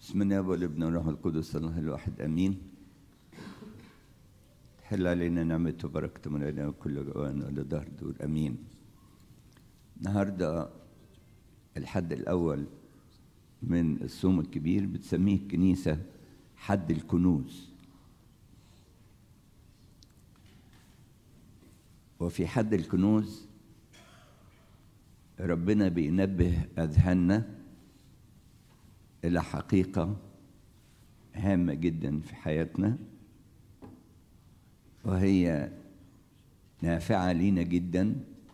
بسم الله والابن والروح القدس الله الواحد امين حل علينا نعمته وبركته من علينا كل جوان ولدهر دور امين النهارده الحد الاول من الصوم الكبير بتسميه الكنيسه حد الكنوز وفي حد الكنوز ربنا بينبه اذهاننا الى حقيقه هامه جدا في حياتنا وهي نافعه لينا جدا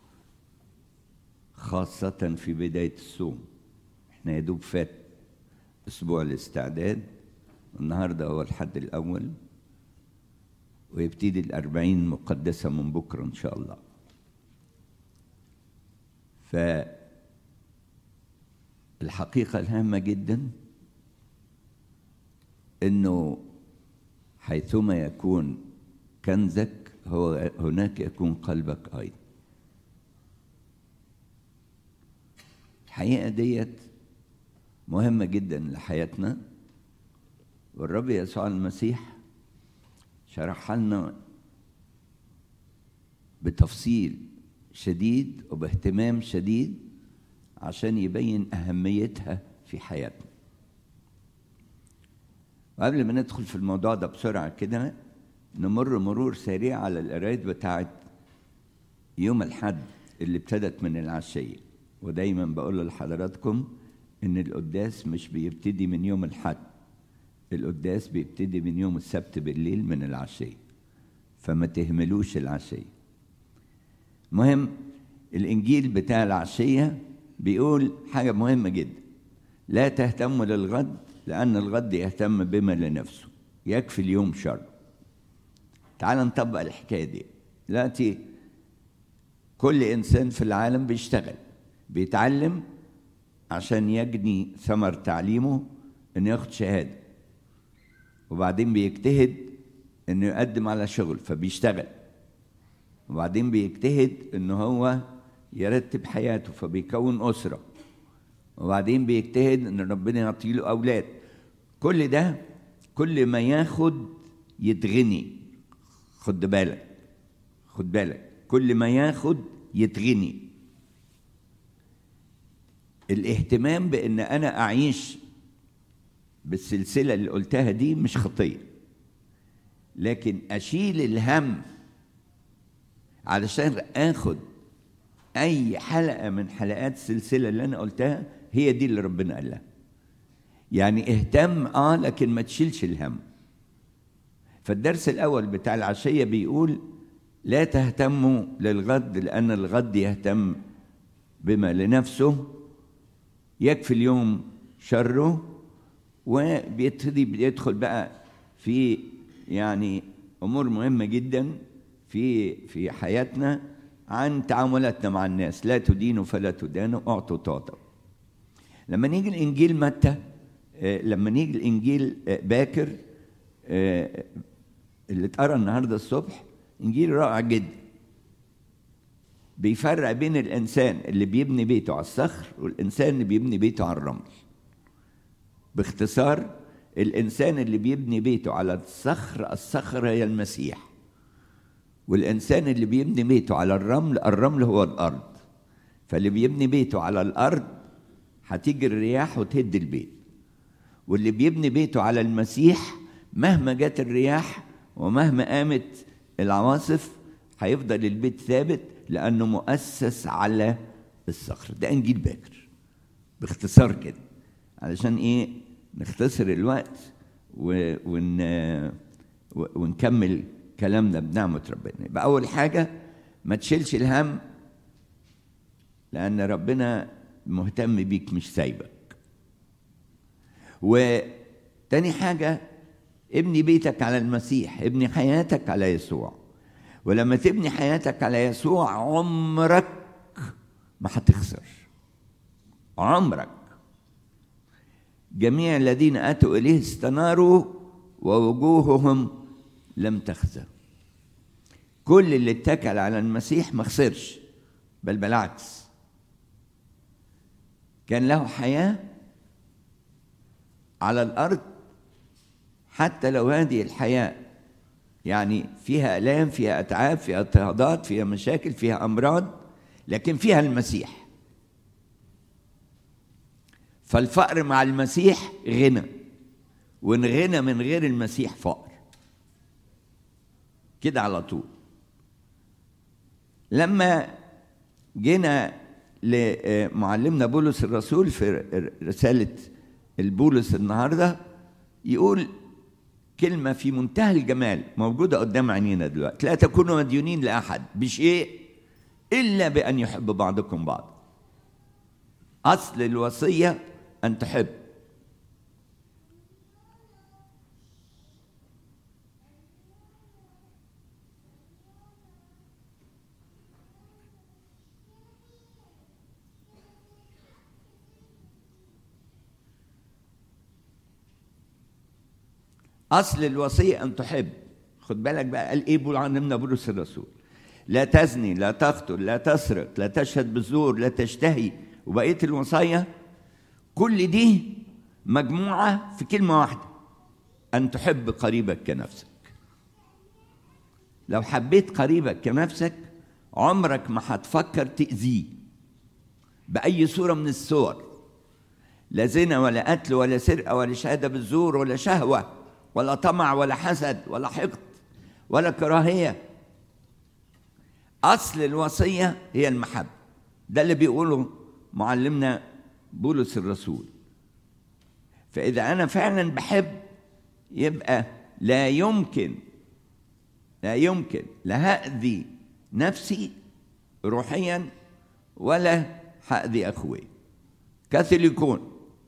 خاصه في بدايه الصوم احنا يا دوب فات اسبوع الاستعداد النهارده هو الحد الاول ويبتدي الأربعين مقدسة من بكرة إن شاء الله فالحقيقة الهامة جدا إنه حيثما يكون كنزك هو هناك يكون قلبك أيضا الحقيقة ديت مهمة جدا لحياتنا والرب يسوع المسيح شرحها لنا بتفصيل شديد وباهتمام شديد عشان يبين أهميتها في حياتنا وقبل ما ندخل في الموضوع ده بسرعة كده نمر مرور سريع على القرايات بتاعت يوم الحد اللي ابتدت من العشية ودايما بقول لحضراتكم إن القداس مش بيبتدي من يوم الحد القداس بيبتدي من يوم السبت بالليل من العشية فما تهملوش العشية مهم الإنجيل بتاع العشية بيقول حاجة مهمة جدا لا تهتموا للغد لأن الغد يهتم بما لنفسه يكفي اليوم شر تعال نطبق الحكاية دي دلوقتي كل إنسان في العالم بيشتغل بيتعلم عشان يجني ثمر تعليمه إنه ياخد شهادة وبعدين بيجتهد انه يقدم على شغل فبيشتغل وبعدين بيجتهد ان هو يرتب حياته فبيكون اسره وبعدين بيجتهد ان ربنا يعطيله اولاد كل ده كل ما ياخد يتغني خد بالك خد بالك كل ما ياخد يتغني الاهتمام بان انا اعيش بالسلسلة اللي قلتها دي مش خطية لكن أشيل الهم علشان آخد أي حلقة من حلقات السلسلة اللي أنا قلتها هي دي اللي ربنا قالها يعني اهتم آه لكن ما تشيلش الهم فالدرس الأول بتاع العشية بيقول لا تهتموا للغد لأن الغد يهتم بما لنفسه يكفي اليوم شره وبيبتدي بيدخل بقى في يعني امور مهمه جدا في في حياتنا عن تعاملاتنا مع الناس لا تدينوا فلا تدانوا اعطوا تعطوا لما نيجي الانجيل متى لما نيجي الانجيل باكر اللي اتقرا النهارده الصبح انجيل رائع جدا بيفرق بين الانسان اللي بيبني بيته على الصخر والانسان اللي بيبني بيته على الرمل باختصار الإنسان اللي بيبني بيته على الصخر الصخر هي المسيح والإنسان اللي بيبني بيته على الرمل الرمل هو الأرض فاللي بيبني بيته على الأرض هتيجي الرياح وتهد البيت واللي بيبني بيته على المسيح مهما جت الرياح ومهما قامت العواصف هيفضل البيت ثابت لأنه مؤسس على الصخر ده إنجيل باكر باختصار كده علشان ايه نختصر الوقت ون ونكمل كلامنا بنعمة ربنا يبقى أول حاجة ما تشيلش الهم لأن ربنا مهتم بيك مش سايبك وتاني حاجة ابني بيتك على المسيح ابني حياتك على يسوع ولما تبني حياتك على يسوع عمرك ما هتخسر عمرك جميع الذين اتوا اليه استناروا ووجوههم لم تخزى كل اللي اتكل على المسيح ما خسرش بل بالعكس كان له حياه على الارض حتى لو هذه الحياه يعني فيها الام فيها اتعاب فيها اضطهادات فيها مشاكل فيها امراض لكن فيها المسيح فالفقر مع المسيح غنى والغنى من غير المسيح فقر كده على طول لما جينا لمعلمنا بولس الرسول في رسالة البولس النهاردة يقول كلمة في منتهى الجمال موجودة قدام عينينا دلوقتي لا تكونوا مديونين لأحد بشيء إلا بأن يحب بعضكم بعض أصل الوصية أن تحب اصل الوصيه ان تحب خد بالك بقى قال ايه بول علمنا بولس الرسول لا تزني لا تقتل لا تسرق لا تشهد بالزور لا تشتهي وبقيه الوصايا كل دي مجموعه في كلمه واحده ان تحب قريبك كنفسك لو حبيت قريبك كنفسك عمرك ما هتفكر تاذيه باي صوره من الصور لا زنا ولا قتل ولا سرقه ولا شهاده بالزور ولا شهوه ولا طمع ولا حسد ولا حقد ولا كراهيه اصل الوصيه هي المحبه ده اللي بيقوله معلمنا بولس الرسول فاذا انا فعلا بحب يبقى لا يمكن لا يمكن لا هاذي نفسي روحيا ولا هاذي اخوي كاثوليكون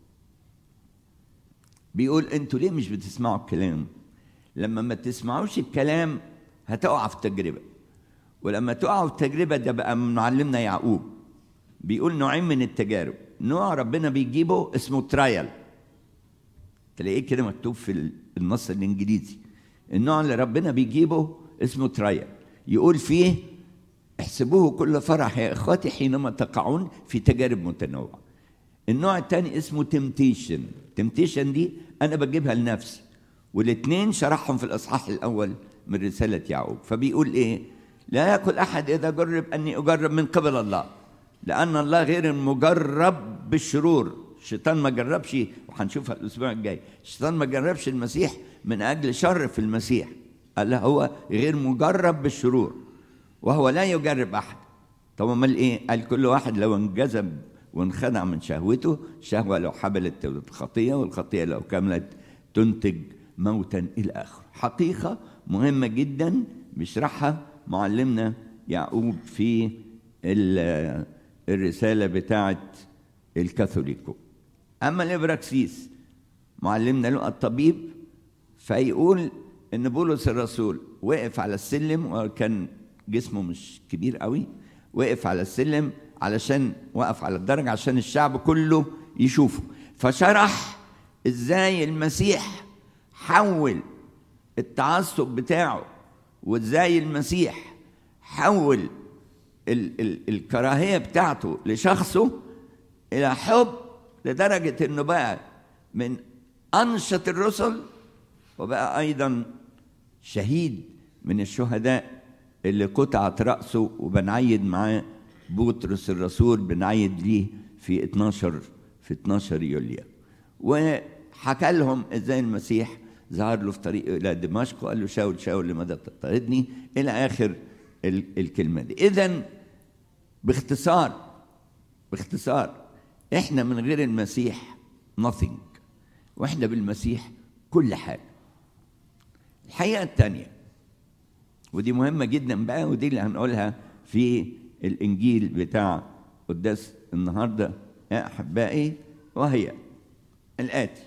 بيقول انتوا ليه مش بتسمعوا الكلام لما ما تسمعوش الكلام هتقعوا في التجربه ولما تقعوا في التجربه ده بقى من معلمنا يعقوب بيقول نوعين من التجارب نوع ربنا بيجيبه اسمه ترايل تلاقيه كده مكتوب في النص الانجليزي النوع اللي ربنا بيجيبه اسمه ترايل يقول فيه احسبوه كل فرح يا اخواتي حينما تقعون في تجارب متنوعه النوع الثاني اسمه تمتيشن تمتيشن دي انا بجيبها لنفسي والاثنين شرحهم في الاصحاح الاول من رساله يعقوب فبيقول ايه لا يقل احد اذا جرب اني اجرب من قبل الله لان الله غير المجرب بالشرور الشيطان ما جربش وهنشوفها الاسبوع الجاي الشيطان ما جربش المسيح من اجل شر في المسيح قال هو غير مجرب بالشرور وهو لا يجرب احد طب امال ايه قال كل واحد لو انجذب وانخدع من شهوته الشهوة لو حبلت تولد خطية والخطية لو كملت تنتج موتا إلى آخره حقيقة مهمة جدا بيشرحها معلمنا يعقوب في الرسالة بتاعة الكاثوليكو أما الإبراكسيس معلمنا له الطبيب فيقول إن بولس الرسول وقف على السلم وكان جسمه مش كبير قوي وقف على السلم علشان وقف على الدرجة عشان الشعب كله يشوفه فشرح ازاي المسيح حول التعصب بتاعه وازاي المسيح حول ال ال الكراهية بتاعته لشخصه إلى حب لدرجة إنه بقى من أنشط الرسل وبقى أيضا شهيد من الشهداء اللي قطعت رأسه وبنعيد معاه بطرس الرسول بنعيد ليه في 12 في 12 يوليو وحكى لهم ازاي المسيح ظهر له في طريقه الى دمشق وقال له شاول شاول لماذا تضطهدني الى اخر الكلمه دي اذا باختصار باختصار احنا من غير المسيح nothing واحنا بالمسيح كل حاجه الحقيقه الثانيه ودي مهمه جدا بقى ودي اللي هنقولها في الانجيل بتاع قداس النهارده يا احبائي وهي الاتي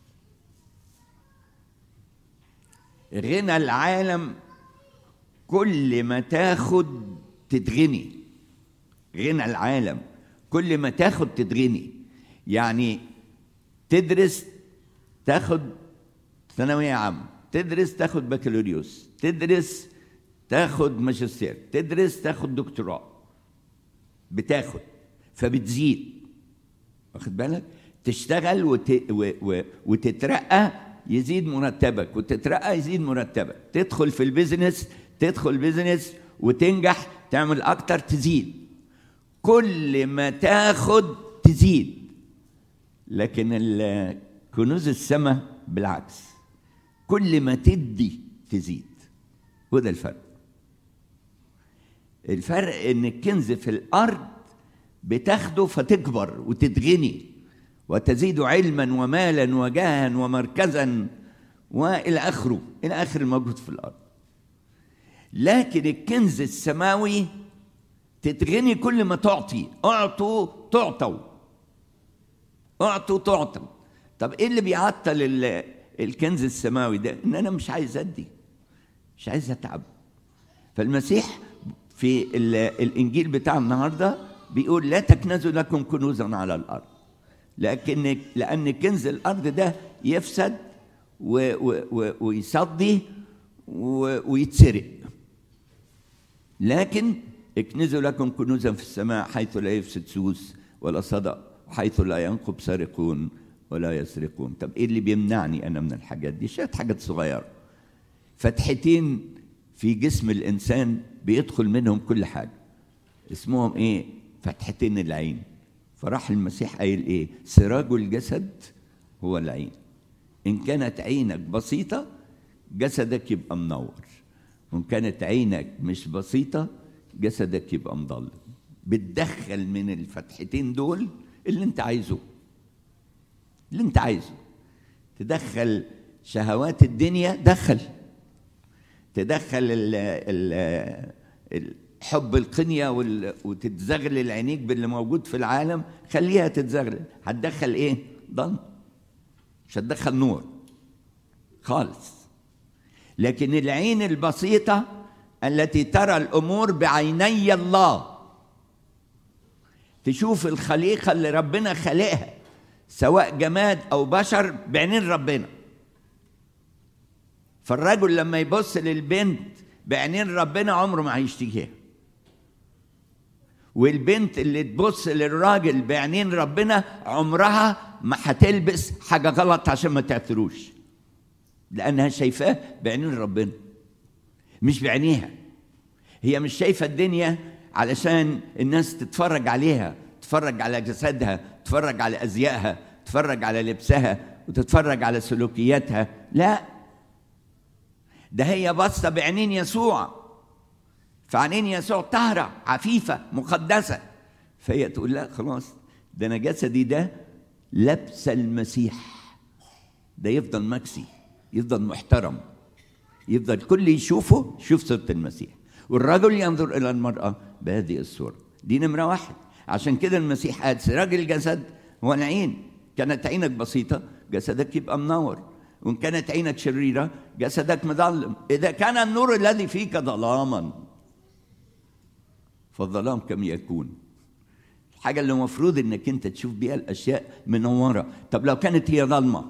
غنى العالم كل ما تاخد تتغني غنى العالم كل ما تاخد تتغني يعني تدرس تاخد ثانوية عامة تدرس تاخد بكالوريوس تدرس تاخد ماجستير تدرس تاخد دكتوراه بتاخد فبتزيد واخد بالك تشتغل وت... و... و... وتترقى يزيد مرتبك وتترقى يزيد مرتبك تدخل في البيزنس تدخل بيزنس وتنجح تعمل اكتر تزيد كل ما تاخد تزيد لكن كنوز السماء بالعكس كل ما تدي تزيد وده الفرق الفرق ان الكنز في الارض بتاخده فتكبر وتتغني وتزيد علما ومالا وجاها ومركزا والى اخره الى اخر الموجود في الارض لكن الكنز السماوي تتغني كل ما تعطي اعطوا تعطوا اعطوا تعطوا طب ايه اللي بيعطل الكنز السماوي ده ان انا مش عايز ادي مش عايز اتعب فالمسيح في الانجيل بتاع النهارده بيقول لا تكنزوا لكم كنوزا على الارض لكن لان كنز الارض ده يفسد و و و ويصدي ويتسرق لكن اكنزوا لكم كنوزا في السماء حيث لا يفسد سوس ولا صدأ حيث لا ينقب سارقون ولا يسرقون طب ايه اللي بيمنعني انا من الحاجات دي شويه حاجات صغيره فتحتين في جسم الانسان بيدخل منهم كل حاجه اسمهم ايه فتحتين العين فراح المسيح قايل ايه سراج الجسد هو العين ان كانت عينك بسيطه جسدك يبقى منور وان كانت عينك مش بسيطه جسدك يبقى مضلم بتدخل من الفتحتين دول اللي انت عايزه اللي انت عايزه تدخل شهوات الدنيا دخل تدخل ال ال حب القنية وتتزغلل عينيك باللي موجود في العالم خليها تتزغلل هتدخل ايه؟ ضن مش هتدخل نور خالص لكن العين البسيطة التي ترى الأمور بعيني الله تشوف الخليقة اللي ربنا خلقها سواء جماد أو بشر بعينين ربنا فالرجل لما يبص للبنت بعينين ربنا عمره ما هيشتكيها والبنت اللي تبص للراجل بعينين ربنا عمرها ما هتلبس حاجة غلط عشان ما تعتروش لأنها شايفاه بعينين ربنا مش بعينيها هي مش شايفة الدنيا علشان الناس تتفرج عليها تتفرج على جسدها تتفرج على أزيائها تتفرج على لبسها وتتفرج على سلوكياتها لا ده هي باصة بعينين يسوع فعينين يسوع طاهرة عفيفة مقدسة فهي تقول لا خلاص ده أنا جسدي ده لبس المسيح ده يفضل مكسي يفضل محترم يفضل كل يشوفه شوف صورة المسيح والرجل ينظر إلى المرأة بهذه الصورة دي نمرة واحد عشان كده المسيح قال سراج الجسد هو العين كانت عينك بسيطة جسدك يبقى منور وإن كانت عينك شريرة جسدك مظلم إذا كان النور الذي فيك ظلاما فالظلام كم يكون الحاجة اللي المفروض إنك أنت تشوف بيها الأشياء منورة طب لو كانت هي ظلمة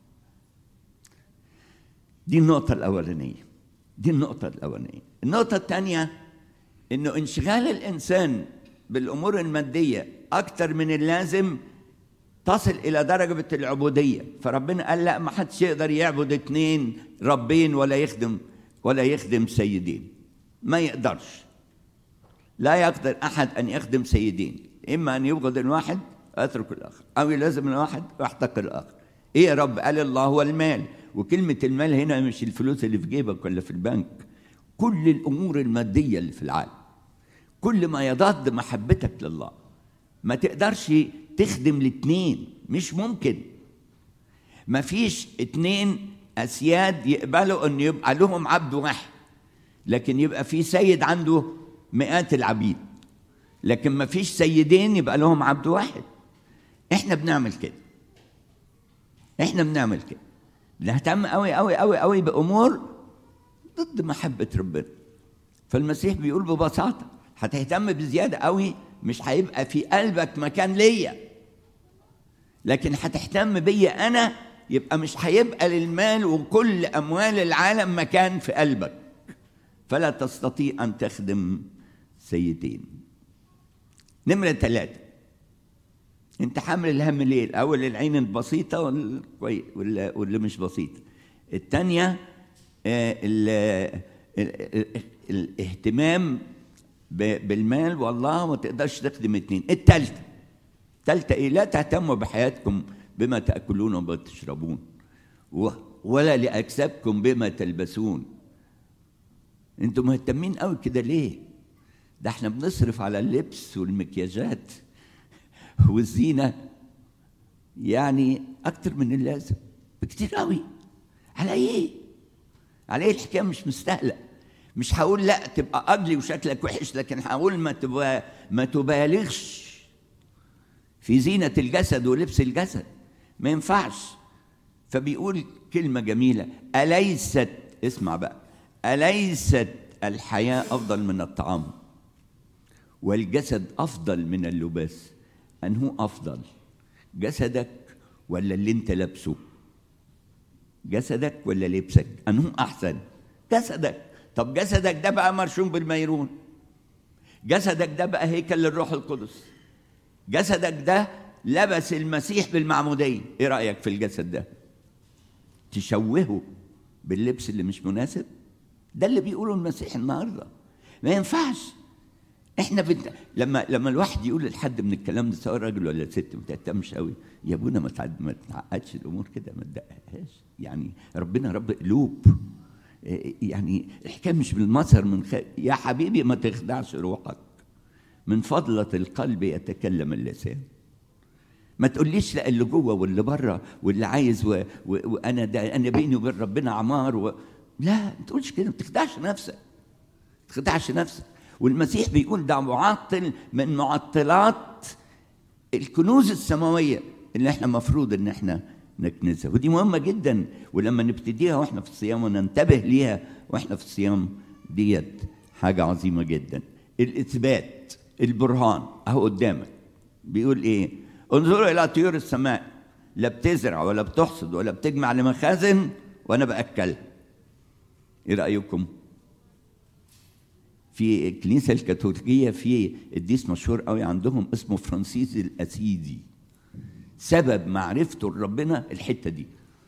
دي النقطة الأولانية دي النقطة الأولانية النقطة الثانية إنه انشغال الإنسان بالأمور المادية أكثر من اللازم تصل إلى درجة العبودية فربنا قال لا ما حدش يقدر يعبد اتنين ربين ولا يخدم ولا يخدم سيدين ما يقدرش لا يقدر أحد أن يخدم سيدين إما أن يبغض الواحد ويترك الآخر أو يلازم الواحد ويحتقر الآخر إيه يا رب قال الله هو المال وكلمة المال هنا مش الفلوس اللي في جيبك ولا في البنك كل الأمور المادية اللي في العالم كل ما يضاد محبتك لله ما تقدرش تخدم الاتنين مش ممكن ما فيش اتنين أسياد يقبلوا أن يبقى لهم عبد واحد لكن يبقى في سيد عنده مئات العبيد لكن ما فيش سيدين يبقى لهم عبد واحد احنا بنعمل كده احنا بنعمل كده بنهتم قوي قوي قوي قوي بامور ضد محبه ربنا فالمسيح بيقول ببساطه هتهتم بزياده قوي مش هيبقى في قلبك مكان ليا لكن هتهتم بيا انا يبقى مش هيبقى للمال وكل اموال العالم مكان في قلبك فلا تستطيع ان تخدم سيدين نمرة ثلاثة انت حامل الهم ليه الاول العين البسيطه والكوي- واللي واللي مش بسيطه الثانيه الاهتمام ب- بالمال والله ما تقدرش تخدم اتنين الثالثه الثالثه ايه لا تهتموا بحياتكم بما تاكلون وما تشربون و- ولا لاجسادكم بما تلبسون انتوا مهتمين قوي كده ليه ده احنا بنصرف على اللبس والمكياجات والزينة يعني أكتر من اللازم بكتير قوي على إيه؟ على إيه الحكاية مش مستاهلة مش هقول لا تبقى أجلي وشكلك وحش لكن هقول ما تبقى ما تبالغش في زينة الجسد ولبس الجسد ما ينفعش فبيقول كلمة جميلة أليست اسمع بقى أليست الحياة أفضل من الطعام والجسد أفضل من اللباس أنه أفضل جسدك ولا اللي أنت لابسه جسدك ولا لبسك أنه أحسن جسدك طب جسدك ده بقى مرشوم بالميرون جسدك ده بقى هيكل للروح القدس جسدك ده لبس المسيح بالمعمودية ايه رأيك في الجسد ده تشوهه باللبس اللي مش مناسب ده اللي بيقوله المسيح النهارده ما ينفعش احنا بنت... لما لما الواحد يقول لحد من الكلام ده سواء راجل ولا ست ما تهتمش قوي يا ابونا ما تعد... ما تعقدش الامور كده ما تدققهاش يعني ربنا رب قلوب إيه يعني الحكايه مش بالمظهر من خ... يا حبيبي ما تخدعش روحك من فضلة القلب يتكلم اللسان ما تقوليش لا اللي جوه واللي بره واللي عايز و... و... وانا ده انا بيني وبين ربنا عمار و... لا ما تقولش كده ما تخدعش نفسك ما تخدعش نفسك والمسيح بيقول ده معطل من معطلات الكنوز السماويه اللي احنا مفروض ان احنا نكنزها ودي مهمه جدا ولما نبتديها واحنا في الصيام وننتبه ليها واحنا في الصيام ديت حاجه عظيمه جدا الاثبات البرهان اهو قدامك بيقول ايه انظروا الى طيور السماء لا بتزرع ولا بتحصد ولا بتجمع لمخازن وانا باكلها ايه رايكم في الكنيسه الكاثوليكيه في قديس مشهور قوي عندهم اسمه فرانسيس الاسيدي سبب معرفته لربنا الحته دي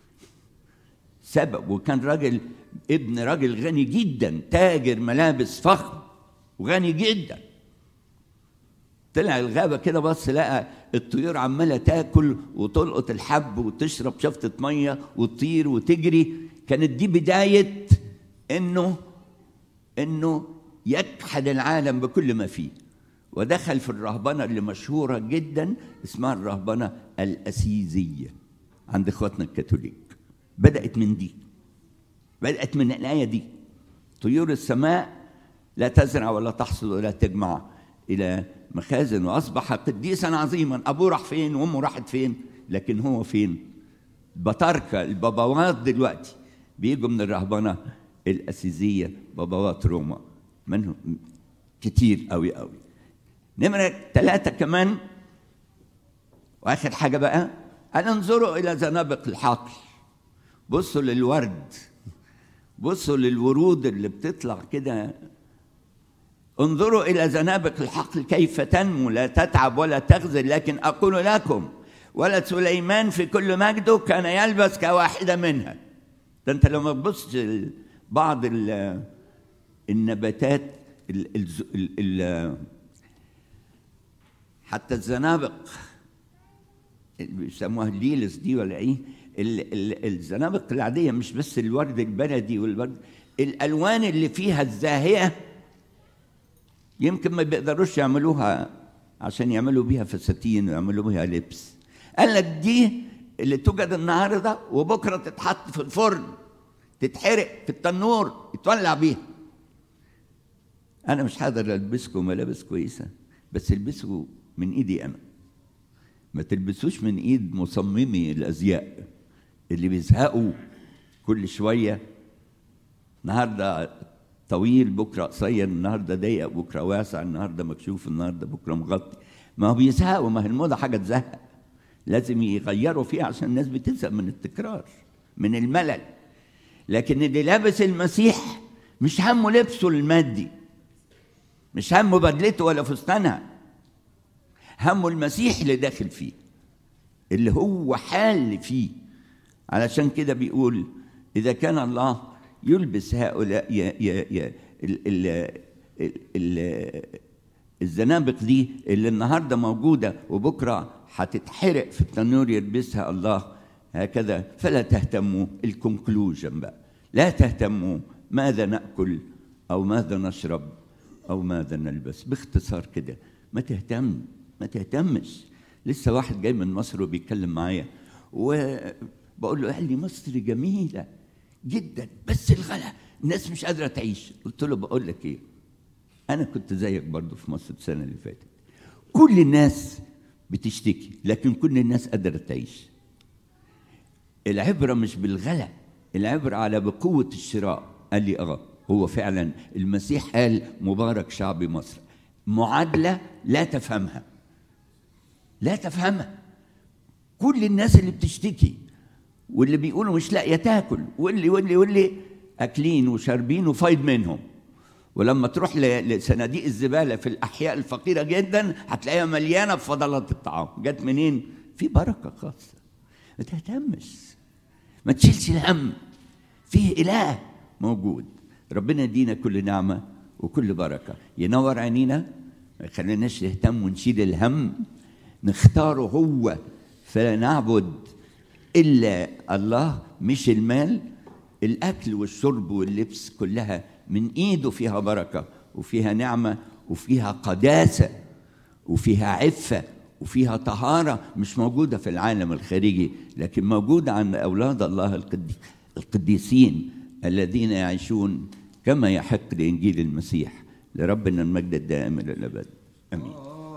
سبب وكان راجل ابن راجل غني جدا تاجر ملابس فخم وغني جدا طلع الغابة كده بص لقى الطيور عمالة تاكل وتلقط الحب وتشرب شفطة مية وتطير وتجري كانت دي بداية انه انه يكحد العالم بكل ما فيه ودخل في الرهبنة اللي مشهورة جدا اسمها الرهبنة الأسيزية عند اخواتنا الكاثوليك بدأت من دي بدأت من الآية دي طيور السماء لا تزرع ولا تحصد ولا تجمع إلى مخازن وأصبح قديسا عظيما أبوه راح فين وأمه راحت فين لكن هو فين بطاركة البابوات دلوقتي بيجوا من الرهبنة الأسيزية بابوات روما منهم كتير قوي قوي نمرة ثلاثة كمان وآخر حاجة بقى أن انظروا إلى زنابق الحقل بصوا للورد بصوا للورود اللي بتطلع كده انظروا إلى زنابق الحقل كيف تنمو لا تتعب ولا تخزن لكن أقول لكم ولد سليمان في كل مجده كان يلبس كواحدة منها ده أنت لما تبص بعض النباتات ال ال ال ال حتى الزنابق بيسموها الليلس دي ولا ايه ال ال الزنابق العاديه مش بس الورد البلدي والورد الالوان اللي فيها الزاهيه يمكن ما بيقدروش يعملوها عشان يعملوا بيها فساتين ويعملوا بيها لبس قال لك دي اللي توجد النهارده وبكره تتحط في الفرن تتحرق في التنور يتولع بيها انا مش هقدر البسكم ملابس كويسه بس البسوا من ايدي انا ما تلبسوش من ايد مصممي الازياء اللي بيزهقوا كل شويه النهارده طويل بكره قصير النهارده ضيق بكره واسع النهارده مكشوف النهارده بكره مغطي ما هو بيزهقوا ما هي الموضه حاجه تزهق لازم يغيروا فيها عشان الناس بتزهق من التكرار من الملل لكن اللي لابس المسيح مش همه لبسه المادي مش همه بدلته ولا فستانها همه المسيح اللي داخل فيه اللي هو حال فيه علشان كده بيقول إذا كان الله يلبس هؤلاء يا يا يا ال ال ال الزنابق دي اللي النهارده موجوده وبكره هتتحرق في التنور يلبسها الله هكذا فلا تهتموا الكونكلوجن بقى لا تهتموا ماذا ناكل او ماذا نشرب او ماذا نلبس باختصار كده ما تهتم ما تهتمش لسه واحد جاي من مصر وبيتكلم معايا وبقول له قال لي مصر جميله جدا بس الغلا الناس مش قادره تعيش قلت له بقول لك ايه انا كنت زيك برضو في مصر السنه اللي فاتت كل الناس بتشتكي لكن كل الناس قادره تعيش العبره مش بالغلا العبره على بقوه الشراء قال لي اه هو فعلا المسيح قال مبارك شعب مصر معادله لا تفهمها لا تفهمها كل الناس اللي بتشتكي واللي بيقولوا مش لاقيه تاكل واللي واللي واللي اكلين وشاربين وفايد منهم ولما تروح لصناديق الزباله في الاحياء الفقيره جدا هتلاقيها مليانه بفضلات الطعام جت منين في بركه خاصه ما تهتمش ما تشيلش الهم فيه اله موجود ربنا يدينا كل نعمه وكل بركه ينور عينينا ما يخليناش نهتم ونشيل الهم نختاره هو فلا نعبد الا الله مش المال الاكل والشرب واللبس كلها من ايده فيها بركه وفيها نعمه وفيها قداسه وفيها عفه وفيها طهاره مش موجوده في العالم الخارجي لكن موجوده عند اولاد الله القديسين الذين يعيشون كما يحق لانجيل المسيح لربنا المجد الدائم الى الابد امين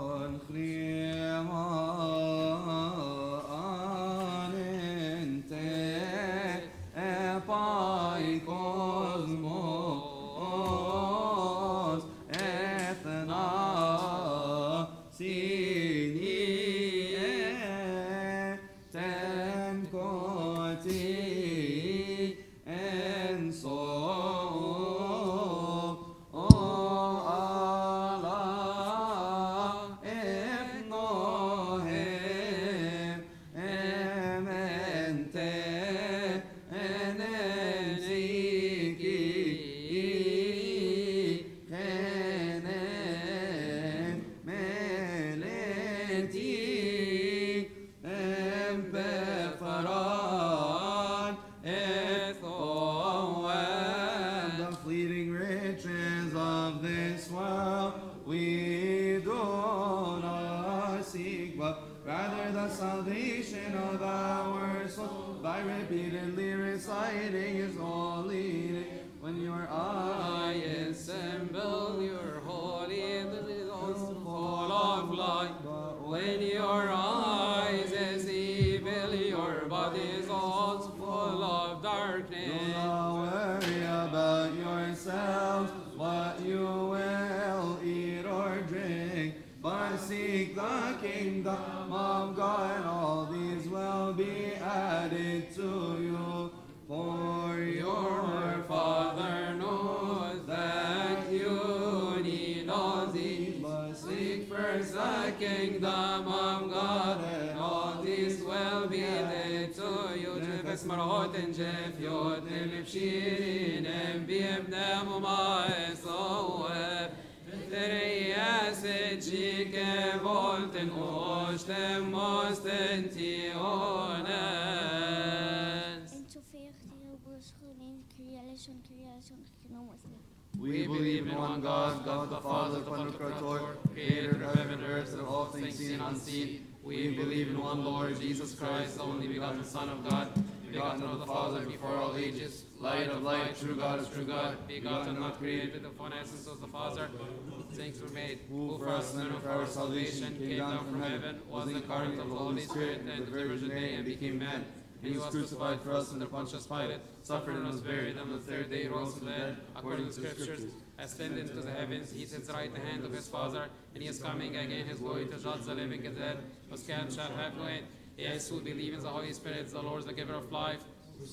We believe in one God, God the Father, the Creator, creator of heaven and earth, and all things seen and unseen. We believe in one Lord, Jesus Christ, the only begotten Son of God, begotten of the Father before all ages, light of light, true God is true God, begotten, not created, of one essence of the Father. Things were made, who for us and for our salvation came down from heaven, was incarnate of the Holy Spirit, and the Virgin Mary, and became man. And he was crucified for us under Pontius Pilate, suffered and was buried, and on the third day rose from the dead, according to the Scriptures, ascended into the heavens, he sits right the hand of his Father, and he is coming again his glory to judge the living and the dead, whose can shall have no end. Yes, who believe in the Holy Spirit, the Lord, the giver of life,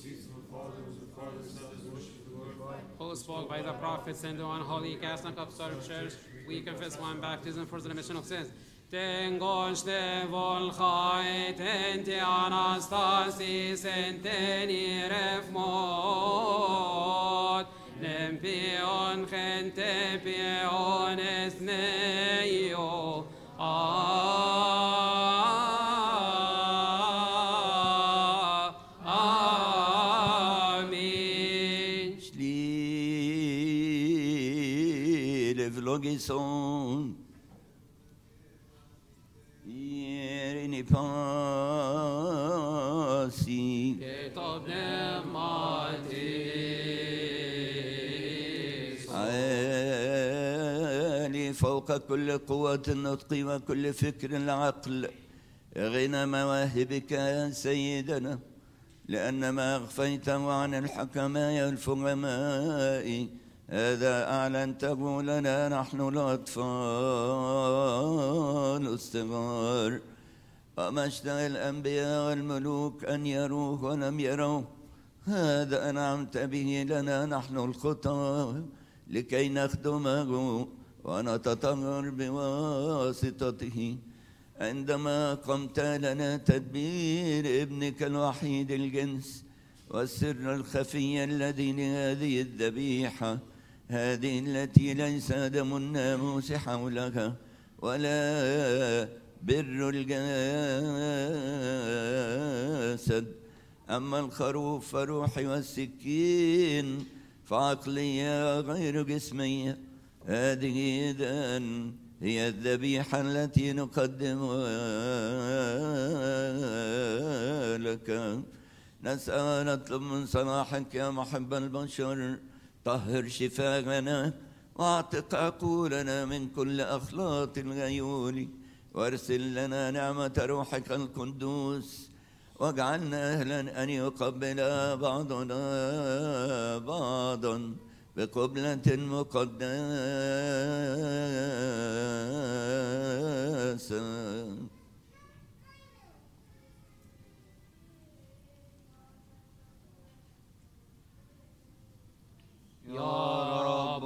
who spoke by the prophets and the one holy Catholic Apostolic Church, we confess one baptism for the remission of sins. Tengos te volchait ente anastasis ente niref mod Nempion gente pion esneio Amen. Sliv logison Irini pasi Kitab Nematis. عالي فوق كل قوة النطق وكل فكر العقل غنى مواهبك يا سيدنا لأن ما أخفيته عن الحكماء الفهماء هذا أعلنته لنا نحن الأطفال الصغار وما اشتهى الأنبياء والملوك أن يروه ولم يروه هذا أنعمت به لنا نحن الخطاة لكي نخدمه ونتطهر بواسطته عندما قمت لنا تدبير ابنك الوحيد الجنس والسر الخفي الذي لهذه الذبيحة هذه التي ليس دم الناموس حولها ولا بر الجسد أما الخروف فروحي والسكين فعقلية غير جسمية هذه إذن هي الذبيحة التي نقدمها لك نسأل نطلب من صلاحك يا محب البشر طهر شفاءنا واعتق عقولنا من كل أخلاط الغيول وارسل لنا نعمة روحك القدوس واجعلنا أهلا أن يقبل بعضنا بعضا بقبلة مقدسة يا رب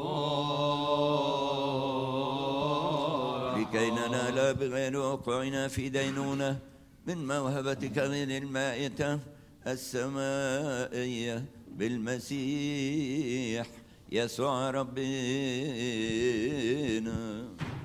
لكي ننال بغير وقوعنا في دينونة من موهبتك غير المائتة السمائية بالمسيح يسوع ربنا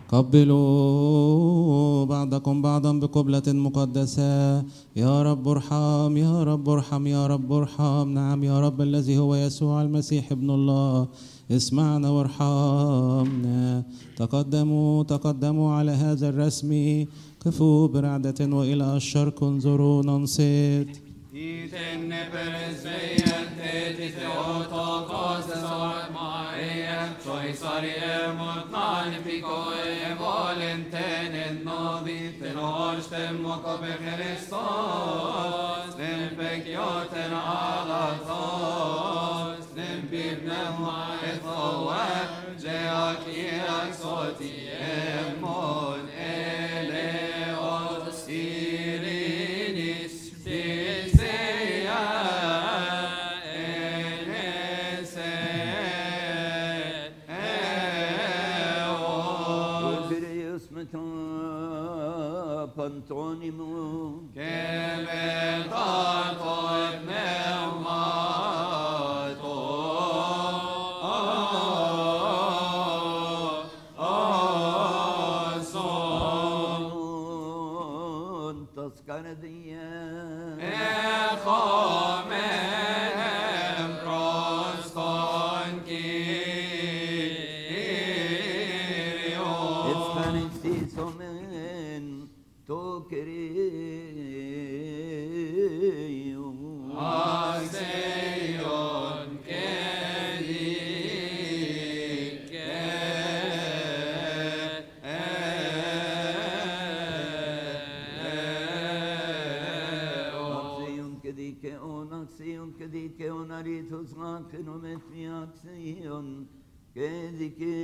قبلوا بعضكم بعضا بقبلة مقدسة يا رب ارحم يا رب ارحم يا رب ارحم نعم يا رب الذي هو يسوع المسيح ابن الله اسمعنا وارحمنا تقدموا تقدموا على هذا الرسم قفوا برعدة وإلى الشرق انظروا ننصت Iten neperesveien teti theotokos esort Maria, choisariem mot nani picoe volenten en novi, ten orstem moco pe Christos, nem pecioten alatos, nem bibnem maethoat, geac iac sotiem mon eleos irinis, Tisea enese eos, وبريوس متى بانتونيمو Kementartot pneumato, oson, تذكردية echomenem proston Kyrios. Efkanexis omen tokeriyo Aseion kedike Aksiyon kedike on aksiyon kedike on aritos hakin o metmi aksiyon kedike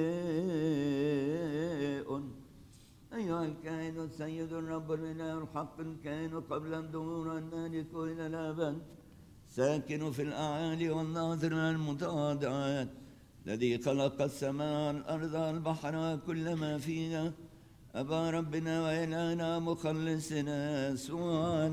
on أيها الكائن السيد الرب الإله الحق الكائن قبل الدهور النالك إلى الأبد ساكن في الأعالي والناظر على المتواضعات الذي خلق السماء والأرض والبحر وكل ما فيها أبا ربنا وإلهنا مخلصنا يسوع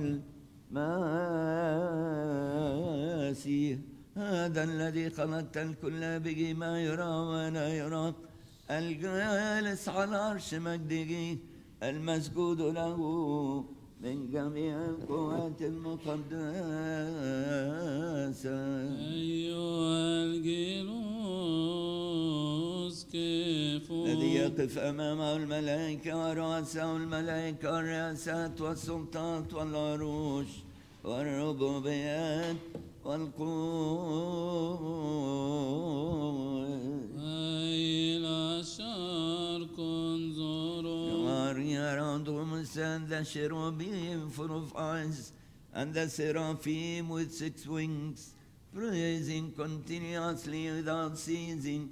المسيح هذا الذي خلقت الكل به ما يرى ولا يرى الجالس على عرش مجده المسجود له من جميع القوات المقدسة أيها الجلوس كيفوا الذي يقف أمامه الملائكة ورؤساء الملائكة والرئاسات والسلطات والعروش والربوبيات والقوة إلى الشرق انظروا Glory around whom stand the cherubim full of eyes, and the seraphim with six wings, praising continuously without ceasing,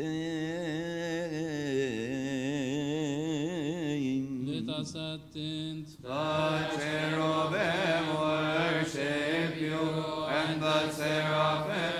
saying, Let us attend The cherubim worship you, and the seraphim